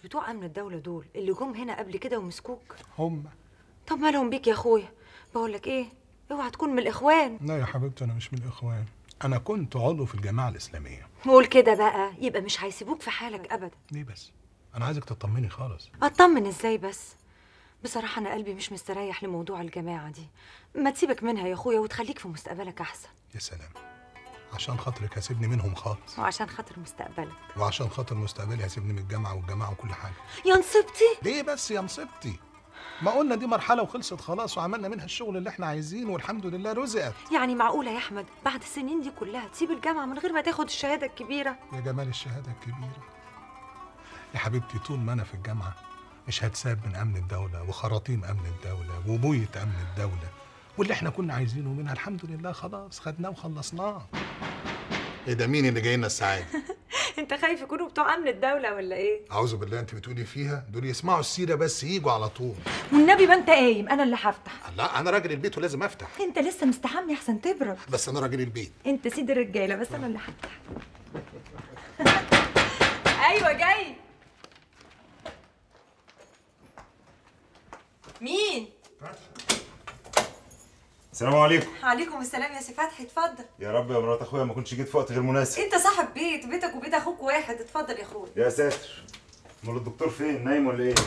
بتوع امن الدوله دول اللي جم هنا قبل كده ومسكوك هم طب مالهم بيك يا اخويا بقول لك ايه اوعى تكون من الاخوان لا يا حبيبتي انا مش من الاخوان انا كنت عضو في الجماعه الاسلاميه قول كده بقى يبقى مش هيسيبوك في حالك ابدا ليه بس انا عايزك تطمني خالص اطمن ازاي بس بصراحه انا قلبي مش مستريح لموضوع الجماعه دي ما تسيبك منها يا اخويا وتخليك في مستقبلك احسن يا سلام عشان خاطرك هسيبني منهم خالص وعشان خاطر مستقبلك وعشان خاطر مستقبلي هسيبني من الجامعه والجماعه وكل حاجه يا نصيبتي ليه بس يا مصيبتي ما قلنا دي مرحله وخلصت خلاص وعملنا منها الشغل اللي احنا عايزينه والحمد لله رزقت يعني معقوله يا احمد بعد السنين دي كلها تسيب الجامعه من غير ما تاخد الشهاده الكبيره يا جمال الشهاده الكبيره يا حبيبتي طول ما انا في الجامعه مش هتساب من امن الدوله وخراطيم امن الدوله وبويه امن الدوله واللي احنا كنا عايزينه منها الحمد لله خلاص خدناه وخلصناه ايه ده مين اللي جاي لنا الساعه انت خايف يكونوا بتوع امن الدوله ولا ايه اعوذ بالله انت بتقولي فيها دول يسمعوا السيره بس يجوا على طول والنبي ما انت قايم انا اللي هفتح لا انا راجل البيت ولازم افتح انت لسه مستحمي احسن تبرد بس انا راجل البيت انت سيد الرجاله بس انا اللي هفتح ايوه جاي مين السلام عليكم عليكم السلام يا سي فتحي اتفضل يا رب يا مرات اخويا ما كنتش جيت في وقت غير مناسب انت صاحب بيت بيتك وبيت اخوك واحد اتفضل يا اخويا يا ساتر امال الدكتور فين نايم ولا ايه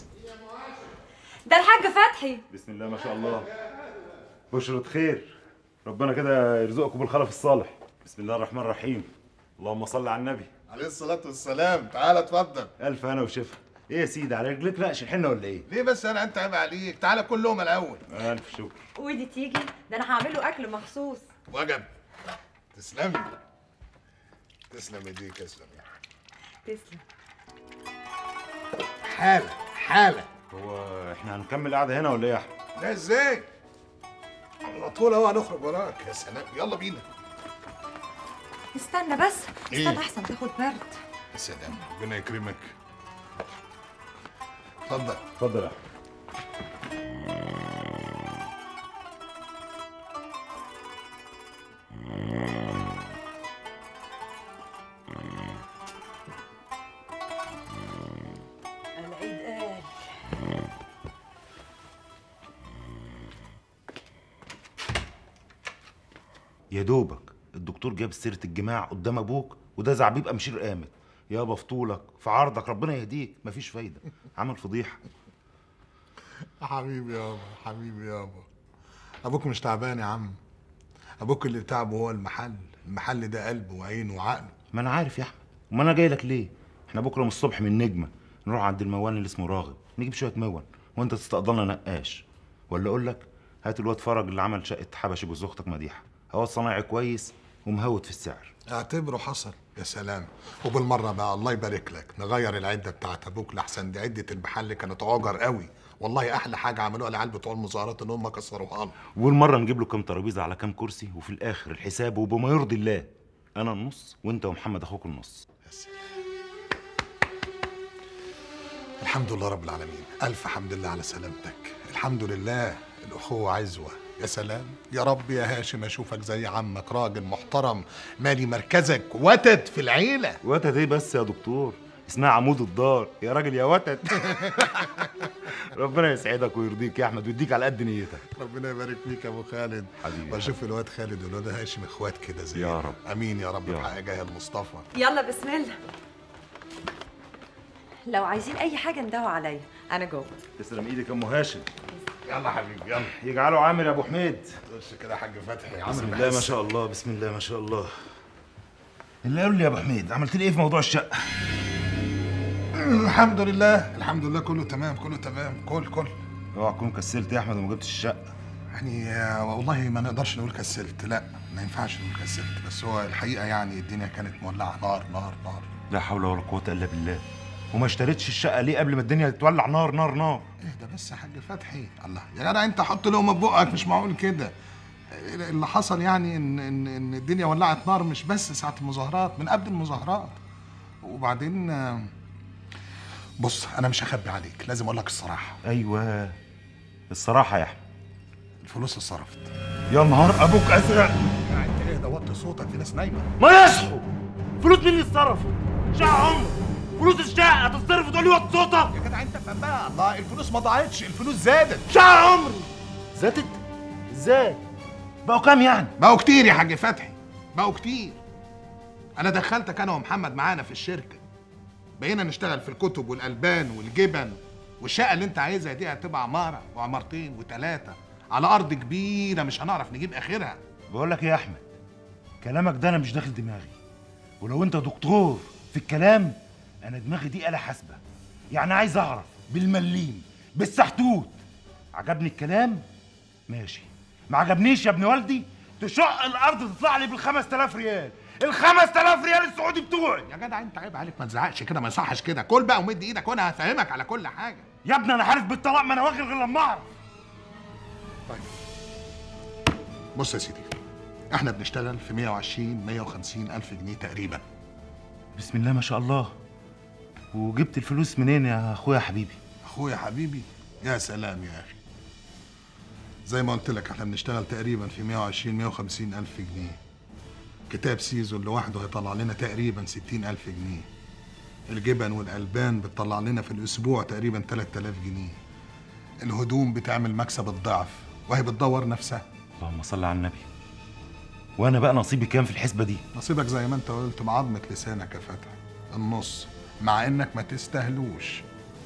ده الحاج فتحي بسم الله ما شاء الله بشرة خير ربنا كده يرزقكم بالخلف الصالح بسم الله الرحمن الرحيم اللهم صل على النبي عليه الصلاه والسلام تعالى اتفضل الف هنا وشفا ايه يا سيدي على رجلك نقش الحنه ولا ايه ليه بس انا انت عيب عليك تعالى كل لقمه الاول الف شكر ودي تيجي ده انا هعمل له اكل مخصوص وجب تسلمي تسلم ايديك تسلم تسلم حاله حاله هو احنا هنكمل القعده هنا ولا ايه يا احمد لا ازاي على طول اهو هنخرج وراك يا سلام يلا بينا استنى بس إيه؟ استنى احسن تاخد برد يا سلام ربنا يكرمك اتفضل اتفضل يا احمد العيد قال يا دوبك الدكتور جاب سيره الجماع قدام ابوك وده زعبيب امشير قامت يابا في طولك في عرضك ربنا يهديك مفيش فايده عمل فضيحه حبيبي يابا حبيبي يابا ابوك مش تعبان يا عم ابوك اللي تعبه هو المحل المحل ده قلبه وعينه وعقله ما انا عارف يا احمد وما انا جاي لك ليه احنا بكره من الصبح من نجمه نروح عند الموال اللي اسمه راغب نجيب شويه مون وانت تستقضلنا نقاش ولا اقول لك هات الواد فرج اللي عمل شقه حبشي جوز اختك مديحه هو صنايعي كويس ومهوت في السعر اعتبره حصل يا سلام وبالمره بقى الله يبارك لك نغير العده بتاعت ابوك لحسن دي عده المحل كانت عجر قوي والله احلى حاجه عملوها العيال بتوع المظاهرات ان هم كسروها له والمره نجيب له كام ترابيزه على كام كرسي وفي الاخر الحساب وبما يرضي الله انا النص وانت ومحمد اخوك النص يا سلام الحمد لله رب العالمين الف حمد لله على سلامتك الحمد لله الاخوه عزوه يا سلام يا رب يا هاشم اشوفك زي عمك راجل محترم مالي مركزك وتد في العيله وتد ايه بس يا دكتور اسمها عمود الدار يا راجل يا وتد ربنا يسعدك ويرضيك يا احمد ويديك على قد نيتك ربنا يبارك فيك يا ابو خالد حبيبي. واشوف الواد خالد والواد هاشم اخوات كده زي يا رب. امين يا رب يا بحق جاه المصطفى يلا بسم الله لو عايزين اي حاجه ندعوا عليا انا جوه تسلم ايدك يا ام هاشم يلا حبيبي يلا يجعله عامر يا ابو حميد خش كده يا حاج فتحي بسم عامل الله ما بحس. شاء الله بسم الله ما شاء الله اللي قال لي يا ابو حميد عملت لي ايه في موضوع الشقه الحمد لله الحمد لله كله تمام كله تمام كل كل اوعى تكون كسلت يا احمد وما جبتش الشقه يعني آه، والله ما نقدرش نقول كسلت لا ما ينفعش نقول كسلت بس هو الحقيقه يعني الدنيا كانت مولعه نار نار نار لا حول ولا قوه الا بالله وما اشتريتش الشقه ليه قبل ما الدنيا تولع نار نار نار اهدى بس يا حاج فتحي الله يا جدع انت حط لقمه في بقك مش معقول كده اللي حصل يعني ان ان ان الدنيا ولعت نار مش بس ساعه المظاهرات من قبل المظاهرات وبعدين آه، بص انا مش هخبي عليك لازم اقول لك الصراحه ايوه الصراحه يا احمد الفلوس اتصرفت يا نهار ابوك ازرق يعني انت ايه ده وطي صوتك في ناس نايمه ما يصحوا فلوس مين اللي اتصرفوا شقه عمر فلوس الشقه هتصرف وتقول لي وطي صوتك يا جدع انت فاهم بقى الله الفلوس ما ضاعتش الفلوس زادت شهر عمري زادت ازاي بقوا كام يعني بقوا كتير يا حاج فتحي بقوا كتير انا دخلتك انا ومحمد معانا في الشركه بقينا نشتغل في الكتب والالبان والجبن والشقه اللي انت عايزها دي هتبقى عماره وعمارتين وثلاثه على ارض كبيره مش هنعرف نجيب اخرها بقول لك ايه يا احمد كلامك ده انا مش داخل دماغي ولو انت دكتور في الكلام انا دماغي دي آلة حاسبة يعني عايز اعرف بالمليم بالسحتوت عجبني الكلام ماشي ما عجبنيش يا ابن والدي تشق الارض تطلع لي بال 5000 ريال ال 5000 ريال السعودي بتوعي يا جدع انت عيب عليك ما تزعقش كده ما يصحش كده كل بقى ومد ايدك وانا هفهمك على كل حاجه يا ابني انا عارف بالطلاق ما انا واخد غير لما اعرف بص يا سيدي احنا بنشتغل في 120 150 الف جنيه تقريبا بسم الله ما شاء الله وجبت الفلوس منين يا اخويا حبيبي اخويا حبيبي يا سلام يا اخي زي ما قلت لك احنا بنشتغل تقريبا في 120 150 الف جنيه كتاب سيزون لوحده هيطلع لنا تقريبا 60 الف جنيه الجبن والالبان بتطلع لنا في الاسبوع تقريبا 3000 جنيه الهدوم بتعمل مكسب الضعف وهي بتدور نفسها اللهم صل على النبي وانا بقى نصيبي كام في الحسبه دي نصيبك زي ما انت قلت بعظمة لسانك يا فتحي النص مع انك ما تستاهلوش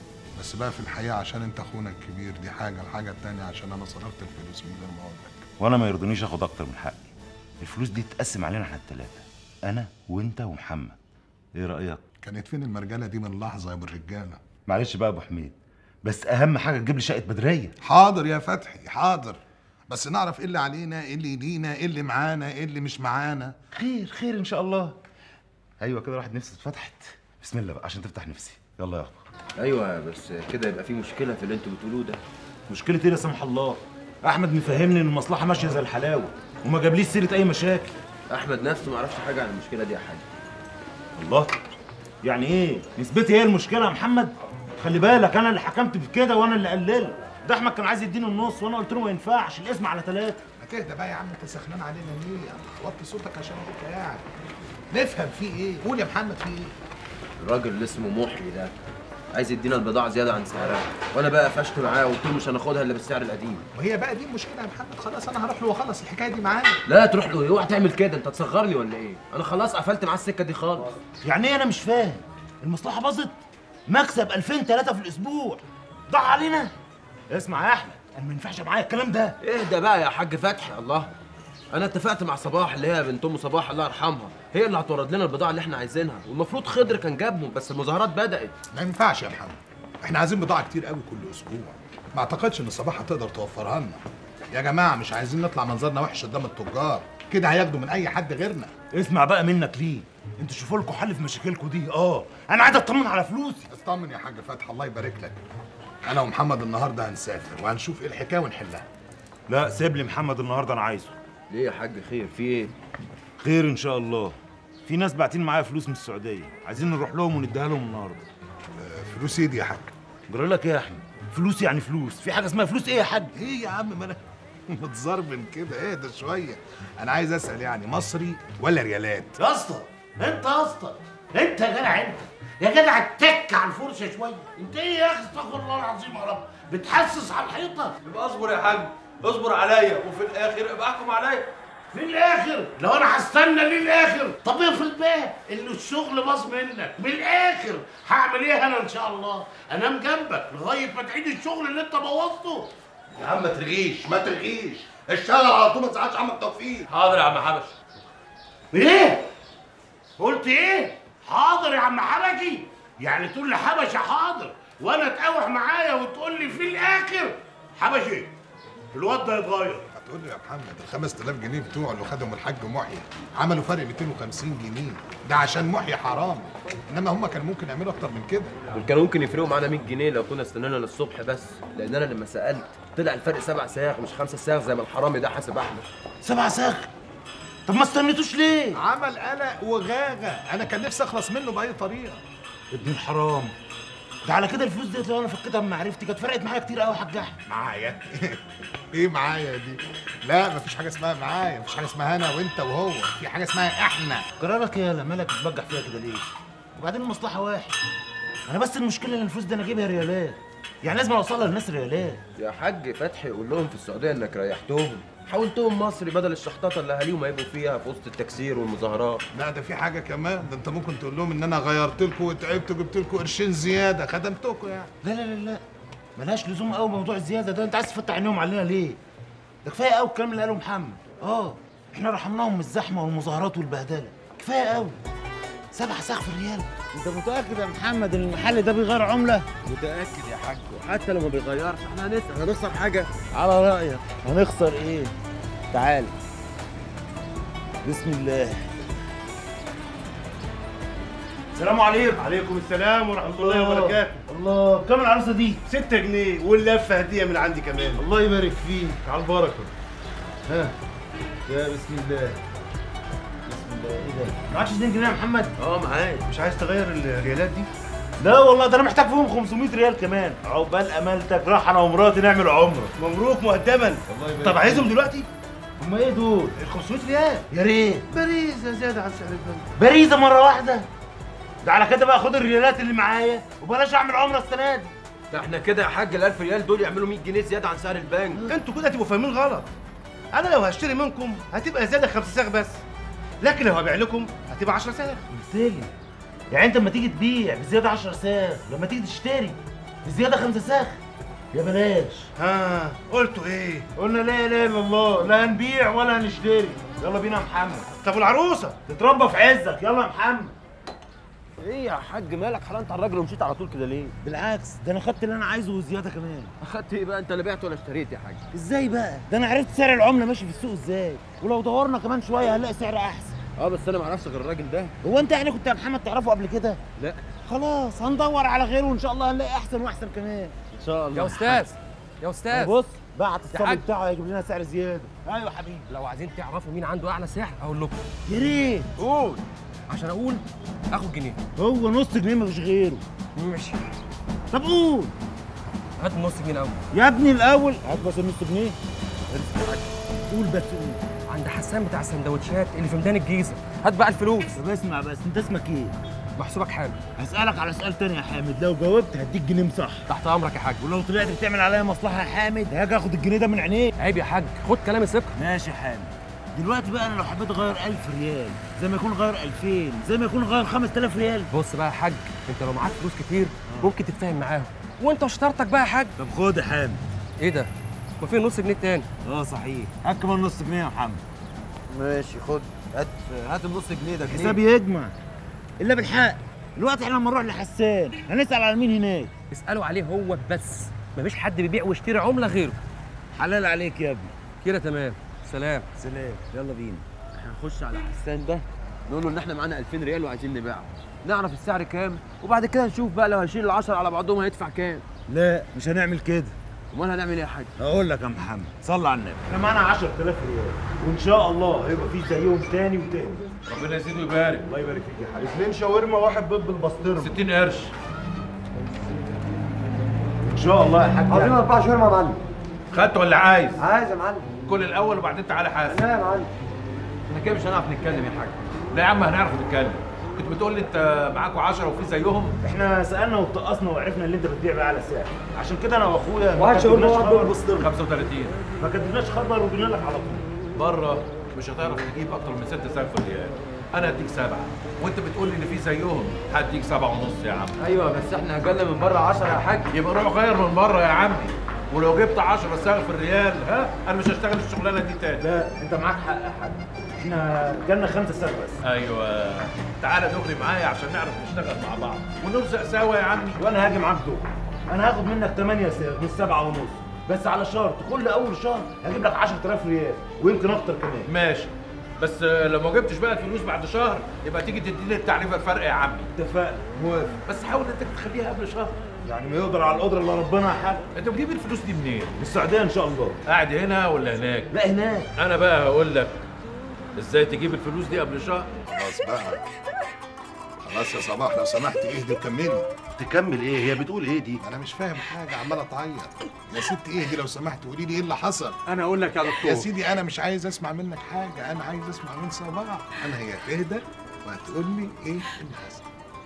بس بقى في الحقيقة عشان انت اخونا الكبير دي حاجة الحاجة التانية عشان انا صرفت الفلوس من غير ما اقول لك وانا ما يرضونيش اخد اكتر من حقي الفلوس دي تتقسم علينا احنا الثلاثه انا وانت ومحمد ايه رايك كانت فين المرجلة دي من لحظة يا ابو الرجالة معلش بقى يا ابو حميد بس اهم حاجه تجيب لي شقه بدريه حاضر يا فتحي حاضر بس نعرف ايه اللي علينا ايه اللي لينا ايه اللي معانا ايه اللي مش معانا خير خير ان شاء الله ايوه كده راحت نفسي اتفتحت بسم الله بقى عشان تفتح نفسي يلا يا اخبار ايوه بس كده يبقى في مشكله في اللي انتوا بتقولوه ده مشكلة ايه لا سمح الله احمد مفهمني ان المصلحه ماشيه زي الحلاوه وما جابليش سيره اي مشاكل احمد نفسه ما يعرفش حاجه عن المشكله دي يا حاج الله يعني ايه نسبتي هي المشكله يا محمد خلي بالك انا اللي حكمت بكده وانا اللي قللت ده احمد كان عايز يديني النص وانا قلت له ما ينفعش الاسم على ثلاثه ما تهدى بقى يا عم انت سخنان علينا ليه وطي صوتك عشان انت قاعد نفهم في ايه قول يا محمد في ايه الراجل اللي اسمه محي ده عايز يدينا البضاعه زياده عن سعرها وانا بقى قفشت معاه وقلت له مش هناخدها الا بالسعر القديم وهي بقى دي المشكله يا محمد خلاص انا هروح له واخلص الحكايه دي معاه لا تروح له إيه؟ اوعى تعمل كده انت تصغرني ولا ايه انا خلاص قفلت معاه السكه دي خالص يعني ايه انا مش فاهم المصلحه باظت مكسب 2000 3 في الاسبوع ضاع علينا اسمع يا احمد انا ما ينفعش معايا الكلام ده اهدى بقى يا حاج فتحي الله انا اتفقت مع صباح اللي هي بنت ام صباح الله يرحمها هي اللي هتورد لنا البضاعه اللي احنا عايزينها والمفروض خضر كان جابهم بس المظاهرات بدات ما ينفعش يا محمد احنا عايزين بضاعه كتير قوي كل اسبوع ما اعتقدش ان صباح هتقدر توفرها لنا يا جماعه مش عايزين نطلع منظرنا وحش قدام التجار كده هياخدوا من اي حد غيرنا اسمع بقى منك ليه انتوا شوفوا لكم حل في مشاكلكم دي اه انا عايز اطمن على فلوسي اطمن يا حاج فتحي الله يبارك لك انا ومحمد النهارده هنسافر وهنشوف ايه الحكايه ونحلها لا سيب لي محمد النهارده انا عايزه ليه يا حاج خير في ايه خير ان شاء الله في ناس باعتين معايا فلوس من السعوديه عايزين نروح لهم ونديها لهم النهارده آه، فلوس ايدي يا حاج جرى لك ايه يا احمد فلوس يعني فلوس في حاجه اسمها فلوس ايه يا حاج ايه يا عم ما انا متزربن كده اهدى شويه انا عايز اسال يعني مصري ولا ريالات يا اسطى انت يا اسطى انت يا جدع انت يا جدع اتك على الفرشه شويه انت ايه يا اخي استغفر الله العظيم يا رب بتحسس على الحيطه يبقى اصبر يا حاج اصبر عليا وفي الاخر ابقى احكم عليا في الاخر لو انا هستنى للاخر طب افرض بقى ان الشغل باظ منك من الاخر هعمل ايه انا ان شاء الله انام جنبك لغايه ما تعيد الشغل اللي انت بوظته يا عم ما ترغيش ما ترغيش اشتغل على طول ما تزعلش عمك توفيق حاضر يا عم حبش ايه قلت ايه حاضر يا عم حبشي يعني تقول لي حبشه حاضر وانا تقاوح معايا وتقول لي في الاخر حبشي الواد ده يتغير هتقول لي يا محمد ال 5000 جنيه بتوع اللي خدهم الحاج محيي عملوا فرق 250 جنيه ده عشان محيي حرام انما هم كانوا ممكن يعملوا اكتر من كده دول كانوا ممكن يفرقوا معانا 100 جنيه لو كنا استنينا للصبح بس لان انا لما سالت طلع الفرق سبع ساغ مش خمسة ساغ زي ما الحرامي ده حاسب احمد سبع ساخ طب ما استنيتوش ليه عمل قلق وغاغه انا كان نفسي اخلص منه باي طريقه ابن الحرام ده على كده الفلوس ديت لو انا فكيتها من معرفتي كانت فرقت معايا كتير قوي يا حاج احمد معايا ايه معايا دي لا مفيش حاجه اسمها معايا مفيش حاجه اسمها انا وانت وهو في حاجه اسمها احنا جرالك يا لا مالك بتبجح فيها كده ليه وبعدين المصلحه واحد انا بس المشكله ان الفلوس دي انا اجيبها ريالات يعني لازم اوصلها للناس ريالات يا حاج فتحي قول لهم في السعوديه انك ريحتهم حولتهم مصري بدل الشحطاطه اللي اهاليهم هيبقوا فيها في وسط التكسير والمظاهرات لا ده في حاجه كمان ده انت ممكن تقول لهم ان انا غيرت لكم وتعبت وجبت لكم قرشين زياده خدمتكم يعني لا لا لا لا ملهاش لزوم قوي موضوع الزياده ده انت عايز تفتح عينيهم علينا ليه ده كفايه قوي الكلام اللي قاله محمد اه احنا رحمناهم من الزحمه والمظاهرات والبهدله كفايه قوي سبع ساخ في الريال انت متاكد يا محمد ان المحل ده بيغير عمله متاكد يا حاج وحتى لو ما بيغيرش احنا هنسال هنخسر حاجه على رايك هنخسر ايه تعال بسم الله السلام عليكم عليكم السلام ورحمة الله وبركاته الله كم العروسه دي 6 جنيه واللفة هدية من عندي كمان الله يبارك فيك على البركه ها يا بسم الله بسم الله ايه ده معكش 2 جنيه يا محمد اه معاك مش عايز تغير الريالات دي؟ لا والله ده انا محتاج فيهم 500 ريال كمان عقبال امالتك راح انا ومراتي نعمل عمره مبروك مقدما طب عايزهم دلوقتي؟ هم ايه دول ال 500 ريال يا ريت باريزة زيادة عن سعر البنك باريزه مره واحده ده على كده بقى خد الريالات اللي معايا وبلاش اعمل عمره السنه دي ده احنا كده يا حاج ال 1000 ريال دول يعملوا 100 جنيه زياده عن سعر البنك انتوا كده هتبقوا فاهمين غلط انا لو هشتري منكم هتبقى زيادة 5 ساغ بس لكن لو هبيع لكم هتبقى 10 ساغ قلت لي يعني انت لما تيجي تبيع بزياده 10 ساخ لما تيجي تشتري بزياده 5 ساخ يا بلاش ها قلتوا ايه؟ قلنا لا اله الا الله لا هنبيع ولا هنشتري يلا بينا يا محمد طب والعروسة؟ تتربى في عزك يلا يا محمد ايه يا حاج مالك حلنت على الراجل ومشيت على طول كده ليه بالعكس ده انا خدت اللي انا عايزه وزياده كمان اخدت ايه بقى انت لا بعت ولا اشتريت يا حاج ازاي بقى ده انا عرفت سعر العمله ماشي في السوق ازاي ولو دورنا كمان شويه هنلاقي سعر احسن اه بس انا ما اعرفش غير الراجل ده هو انت يعني كنت يا محمد تعرفه قبل كده لا خلاص هندور على غيره وان شاء الله هنلاقي احسن واحسن كمان ان شاء الله يا استاذ يا استاذ بص بعت الصبي حاج. بتاعه هيجيب لنا سعر زياده ايوه حبيبي لو عايزين تعرفوا مين عنده اعلى سعر اقول لكم يا ريت قول عشان اقول اخد جنيه هو نص جنيه مفيش غيره ماشي طب قول هات النص جنيه الاول يا ابني الاول هات بس النص جنيه قول بس قول عند حسان بتاع السندوتشات اللي في ميدان الجيزه هات بقى الفلوس طب اسمع بس انت اسمك ايه محسوبك حامل هسألك على سؤال تاني يا حامد لو جاوبت هديك جنيه صح تحت امرك يا حاج ولو طلعت بتعمل عليا مصلحة يا حامد هاجي اخد الجنيه ده من عينيك عيب يا حاج خد كلامي ثقه ماشي يا حامد دلوقتي بقى انا لو حبيت اغير 1000 ريال زي ما يكون غير 2000 زي ما يكون غير 5000 ريال بص بقى يا حاج انت لو معاك فلوس كتير ممكن تتفاهم معاهم وانت وشطارتك بقى يا حاج طب خد يا حامد ايه ده ما في نص جنيه تاني اه صحيح هات كمان نص جنيه يا محمد ماشي خد هات هات النص جنيه ده جنيه حسابي يجمع الا بالحق دلوقتي احنا لما نروح لحسان هنسأل على مين هناك اسالوا عليه هو بس مفيش حد بيبيع ويشتري عمله غيره حلال عليك يا ابني كده تمام سلام سلام يلا بينا احنا هنخش على حسان ده نقول له ان احنا معانا 2000 ريال وعايزين نبيعهم نعرف السعر كام وبعد كده نشوف بقى لو هنشيل ال10 على بعضهم هيدفع كام لا مش هنعمل كده امال هنعمل ايه يا حاج هقول لك يا محمد صلى على النبي احنا معانا 10000 ريال وان شاء الله هيبقى في زيهم تاني وتاني ربنا يزيده ويبارك الله يبارك فيك يا حبيبي اثنين شاورما واحد بيض بالبسطرمه 60 قرش ان شاء الله يا حاج عايزين اربع شهور يا معلم خدت ولا عايز؟ عايز يا معلم كل الاول وبعدين تعالى حاسب لا يا معلم احنا كده مش هنعرف نتكلم يا حاج لا يا عم هنعرف نتكلم كنت بتقول لي انت معاكوا 10 وفي زيهم احنا سالنا واتقصنا وعرفنا اللي انت بتبيع بأعلى سعر عشان كده انا واخويا ما واحد شاورما كتبناش واحد خبر بيض بالبسطرمه 35 ما كتبناش خبر وجينا لك على طول بره مش هتعرف تجيب اكتر من 6 سعر في الريال انا هديك سبعه وانت بتقول لي ان في زيهم هديك سبعه ونص يا عم ايوه بس احنا هنجلى من بره 10 يا حاج يبقى روح غير من بره يا عمي ولو جبت 10 سعر في الريال ها انا مش هشتغل الشغلانه دي تاني لا انت معاك حق يا حاج احنا جالنا خمسة سعر بس ايوه تعالى دغري معايا عشان نعرف نشتغل مع بعض ونرزق سوا يا عمي وانا هاجي معاك دول انا هاخد منك 8 سعر مش 7 ونص بس على شرط كل اول شهر هجيب لك 10000 ريال ويمكن اكتر كمان ماشي بس آه، لو ما جبتش بقى الفلوس بعد شهر يبقى تيجي تديني التعريفه الفرق يا عمي اتفقنا موافق بس حاول انك تخليها قبل شهر يعني ما يقدر على القدره الا ربنا يا حاج انت بتجيب الفلوس دي منين من السعوديه ان شاء الله قاعد هنا ولا هناك لا هناك انا بقى هقول لك ازاي تجيب الفلوس دي قبل شهر خلاص بقى خلاص يا صباح لو سمحت اهدي وكملي تكمل ايه هي بتقول ايه دي انا مش فاهم حاجه عماله تعيط يا ست اهدي لو سمحت قولي لي ايه اللي حصل انا اقول لك يا دكتور يا سيدي انا مش عايز اسمع منك حاجه انا عايز اسمع من صباح انا هي تهدى وهتقول لي ايه اللي حصل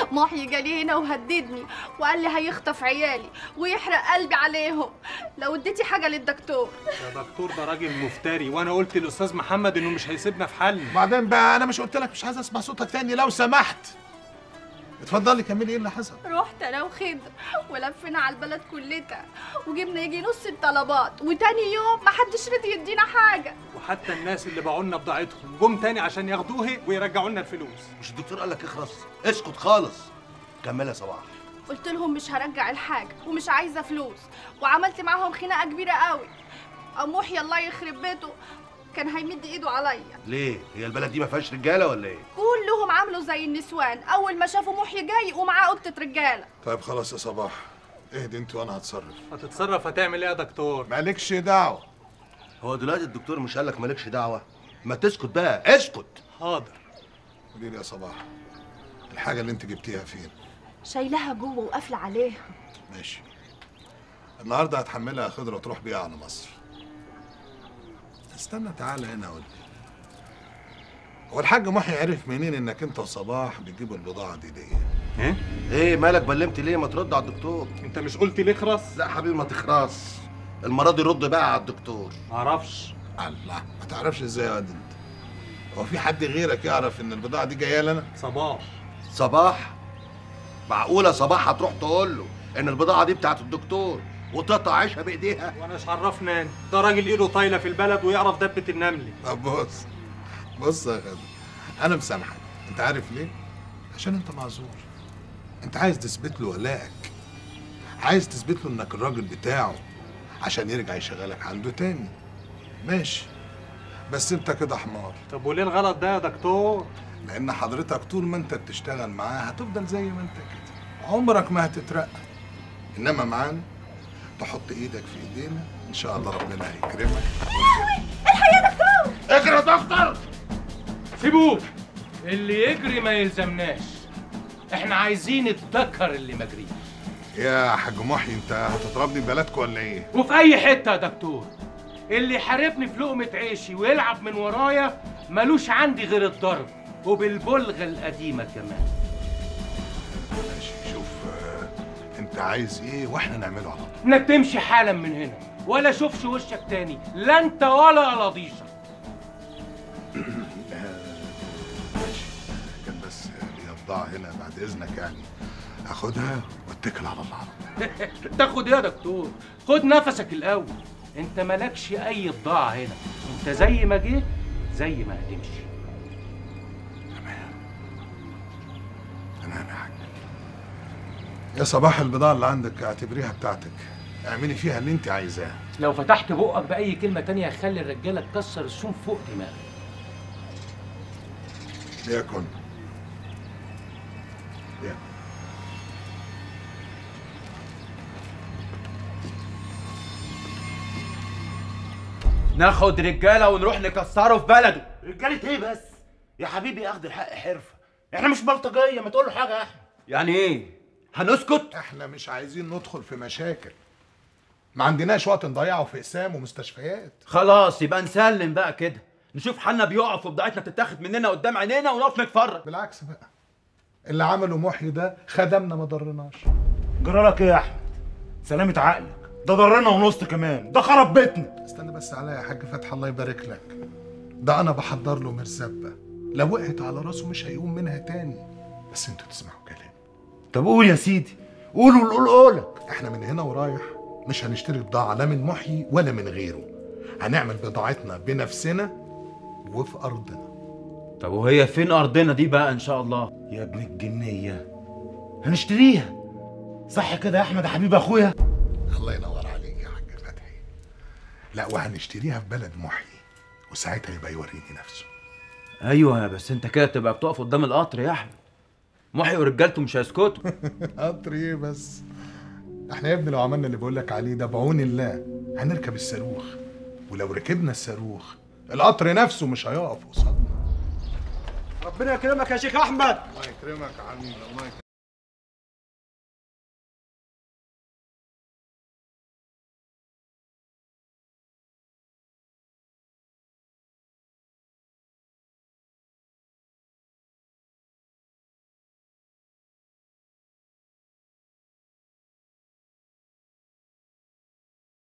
محي جالي هنا وهددني وقال لي هيخطف عيالي ويحرق قلبي عليهم لو اديتي حاجه للدكتور يا دكتور ده راجل مفتري وانا قلت للاستاذ محمد انه مش هيسيبنا في حالنا بعدين بقى انا مش قلت لك مش عايز اسمع صوتك تاني لو سمحت اتفضلي كملي ايه اللي حصل رحت انا وخضر ولفينا على البلد كلها وجبنا يجي نص الطلبات وتاني يوم محدش رضي يدينا حاجه وحتى الناس اللي باعوا لنا بضاعتهم جم تاني عشان ياخدوها ويرجعوا لنا الفلوس مش الدكتور قال لك اخرس اسكت خالص كمل يا صباح قلت لهم مش هرجع الحاجه ومش عايزه فلوس وعملت معاهم خناقه كبيره قوي او محي الله يخرب بيته كان هيمد ايده عليا ليه هي البلد دي ما فيهاش رجاله ولا ايه كلهم عملوا زي النسوان اول ما شافوا محي جاي ومعاه قطه رجاله طيب خلاص يا صباح اهدي انت وانا هتصرف هتتصرف هتعمل ايه يا دكتور مالكش دعوه هو دلوقتي الدكتور مش قال لك مالكش دعوه ما تسكت بقى اسكت حاضر قولي لي يا صباح الحاجه اللي انت جبتيها فين شايلها جوه وقافله عليها ماشي النهارده هتحملها خضره وتروح بيها على مصر استنى تعالى هنا قول لي هو الحاج محي عرف منين انك انت وصباح بتجيبوا البضاعه دي ليه؟ ايه ايه مالك بلمت ليه ما ترد على الدكتور انت مش قلت ليه خرس لا حبيبي ما تخرس المره دي رد بقى على الدكتور معرفش الله ما تعرفش ازاي يا واد انت هو في حد غيرك يعرف ان البضاعه دي جايه لنا صباح صباح معقوله صباح هتروح تقول له ان البضاعه دي بتاعت الدكتور وتقطع عيشها بايديها وانا مش عرفنا أنا؟ ده راجل ايده طايله في البلد ويعرف دبه النمل طب بص بص يا خالد انا مسامحك انت عارف ليه عشان انت معذور انت عايز تثبت له ولائك عايز تثبت له انك الراجل بتاعه عشان يرجع يشغلك عنده تاني ماشي بس انت كده حمار طب وليه الغلط ده يا دكتور لان حضرتك طول ما انت بتشتغل معاه هتفضل زي ما انت كده عمرك ما هتترقى انما معانا تحط ايدك في ايدينا ان شاء الله ربنا هيكرمك اجري يا دكتور سيبوه اللي يجري ما يلزمناش احنا عايزين الذكر اللي ما جريش يا حاج محي انت هتضربني ببلدكم ولا ايه وفي اي حته يا دكتور اللي يحاربني في لقمه عيشي ويلعب من ورايا ملوش عندي غير الضرب وبالبلغه القديمه كمان ماشي شوف آه، انت عايز ايه واحنا نعمله على طول انك تمشي حالا من هنا ولا اشوفش وشك تاني لا انت ولا قلاضيشك ماشي كان بس ليا بضاعة هنا بعد اذنك يعني اخدها واتكل على الله تاخد ايه يا دكتور خد نفسك الاول انت مالكش اي بضاعه هنا انت زي ما جيت زي ما هتمشي تمام يا حاج يا صباح البضاعة اللي عندك اعتبريها بتاعتك اعملي فيها اللي انت عايزاه لو فتحت بقك باي كلمه تانية هخلي الرجاله تكسر السوم فوق دماغك ليكن ليكن ناخد رجاله ونروح نكسره في بلده رجاله ايه بس يا حبيبي اخد الحق حرفه احنا مش بلطجيه ما تقول له حاجه يا احمد يعني ايه هنسكت احنا مش عايزين ندخل في مشاكل ما عندناش وقت نضيعه في اقسام ومستشفيات خلاص يبقى نسلم بقى كده نشوف حالنا بيقف وبضاعتنا بتتاخد مننا قدام عينينا ونقف نتفرج بالعكس بقى اللي عمله محي ده خدمنا ما ضرناش جرالك ايه يا احمد سلامة عقلك ده ضرنا ونص كمان ده خرب بيتنا استنى بس عليا يا حاج فتحي الله يبارك لك ده انا بحضر له مرزبه لو وقعت على راسه مش هيقوم منها تاني بس انتوا تسمعوا كلام طب قول يا سيدي قول والقول قولك احنا من هنا ورايح مش هنشتري بضاعه لا من محي ولا من غيره هنعمل بضاعتنا بنفسنا وفي ارضنا طب وهي فين ارضنا دي بقى ان شاء الله يا ابن الجنية هنشتريها صح كده يا احمد يا حبيب اخويا الله ينور عليك يا حاج فتحي لا وهنشتريها في بلد محي وساعتها يبقى يوريني نفسه ايوه بس انت كده تبقى بتقف قدام القطر يا احمد محي ورجالته مش هيسكتوا قطر ايه بس احنا يا ابني لو عملنا اللي بقول لك عليه ده بعون الله هنركب الصاروخ ولو ركبنا الصاروخ القطر نفسه مش هيقف قصادنا ربنا يكرمك يا شيخ احمد الله يكرمك يا حبيبي الله يكرمك